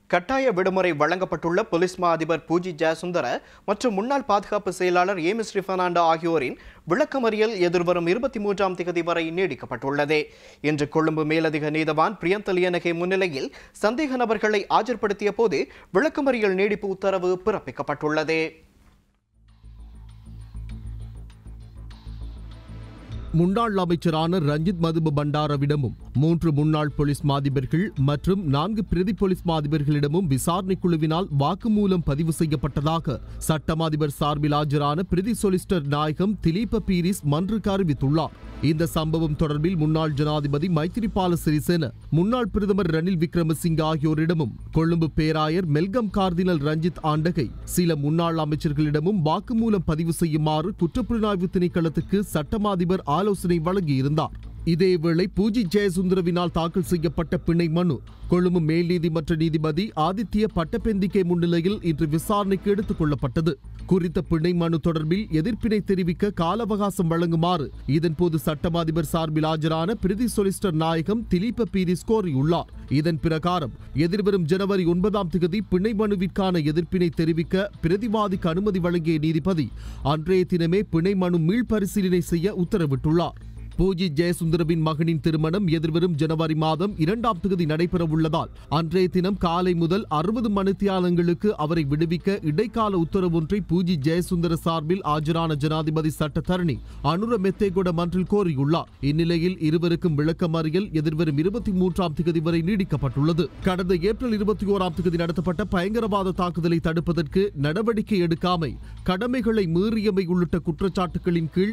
கட்டாய விடுமுறை வழங்கப்பட்டுள்ள போலீஸ் மா அதிபர் பூஜி ஜெயசுந்தர மற்றும் முன்னாள் பாதுகாப்பு செயலாளர் ஏமிஸ் ரிஃபர்னாண்டோ ஆகியோரின் விளக்கமறியல் எதிர்வரும் இருபத்தி மூன்றாம் தேதி வரை நீடிக்கப்பட்டுள்ளது இன்று கொழும்பு மேலதிக நீதவான் பிரியந்தலியனகே முன்னிலையில் சந்தேக நபர்களை ஆஜர்படுத்திய போது விளக்கமறியல் நீடிப்பு உத்தரவு பிறப்பிக்கப்பட்டுள்ளது முன்னாள் அமைச்சரான ரஞ்சித் மதுப பண்டாரவிடமும் மூன்று முன்னாள் போலீஸ் மாதிபர்கள் மற்றும் நான்கு பிரதி போலீஸ் மாதிபர்களிடமும் விசாரணை குழுவினால் வாக்குமூலம் பதிவு செய்யப்பட்டதாக சட்டமாதிபர் சார்பில் ஆஜரான பிரதி சொலிசிட்டர் நாயகம் திலீப பீரிஸ் மன்றுக்கு அறிவித்துள்ளார் இந்த சம்பவம் தொடர்பில் முன்னாள் ஜனாதிபதி மைத்திரிபால சிறிசேன முன்னாள் பிரதமர் ரணில் விக்ரமசிங்க ஆகியோரிடமும் கொழும்பு பேராயர் மெல்கம் கார்தினல் ரஞ்சித் ஆண்டகை சில முன்னாள் அமைச்சர்களிடமும் வாக்குமூலம் பதிவு செய்யுமாறு குற்றப்புலனாய்வு திணைக்களத்துக்கு சட்டமாதிபர் ஆலோசனை வழங்கியிருந்தார் இதேவேளை பூஜி ஜெயசுந்தரவினால் தாக்கல் செய்யப்பட்ட பிணை மனு கொழும்பு மேல் நீதிமன்ற நீதிபதி ஆதித்ய பட்டப்பெந்திகை முன்னிலையில் இன்று விசாரணைக்கு எடுத்துக் கொள்ளப்பட்டது குறித்த பிணை மனு தொடர்பில் எதிர்ப்பினை தெரிவிக்க கால அவகாசம் வழங்குமாறு இதன்போது சட்டமாதிபர் சார்பில் ஆஜரான பிரதி சொலிசிட்டர் நாயகம் திலீப பீரிஸ் கோரியுள்ளார் இதன் பிரகாரம் எதிர்வரும் ஜனவரி ஒன்பதாம் தேதி பிணை மனுவிற்கான எதிர்ப்பினை தெரிவிக்க பிரதிவாதிக்கு அனுமதி வழங்கிய நீதிபதி அன்றைய தினமே பிணை மனு மீள்பரிசீலனை செய்ய உத்தரவிட்டுள்ளார் பூஜி ஜெயசுந்தரவின் மகனின் திருமணம் எதிர்வரும் ஜனவரி மாதம் இரண்டாம் தேதி நடைபெற உள்ளதால் அன்றைய தினம் காலை முதல் அறுபது மணித்தியாலங்களுக்கு அவரை விடுவிக்க இடைக்கால உத்தரவு ஒன்றை பூஜி ஜெயசுந்தர சார்பில் ஆஜரான ஜனாதிபதி சட்டத்தரணி அனுர மெத்தேகொட மன்றில் கோரியுள்ளார் இந்நிலையில் இருவருக்கும் விளக்கமறியல் எதிர்வரும் இருபத்தி மூன்றாம் தேதி வரை நீடிக்கப்பட்டுள்ளது கடந்த ஏப்ரல் இருபத்தி ஓராம் தேதி நடத்தப்பட்ட பயங்கரவாத தாக்குதலை தடுப்பதற்கு நடவடிக்கை எடுக்காமை கடமைகளை மீறியமை உள்ளிட்ட குற்றச்சாட்டுகளின் கீழ்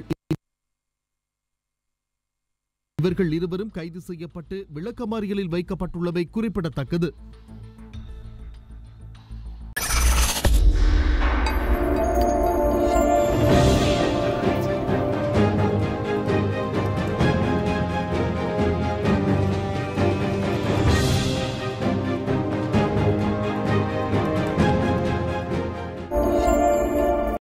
இவர்கள் இருவரும் கைது செய்யப்பட்டு விளக்கமறியலில் வைக்கப்பட்டுள்ளமை குறிப்பிடத்தக்கது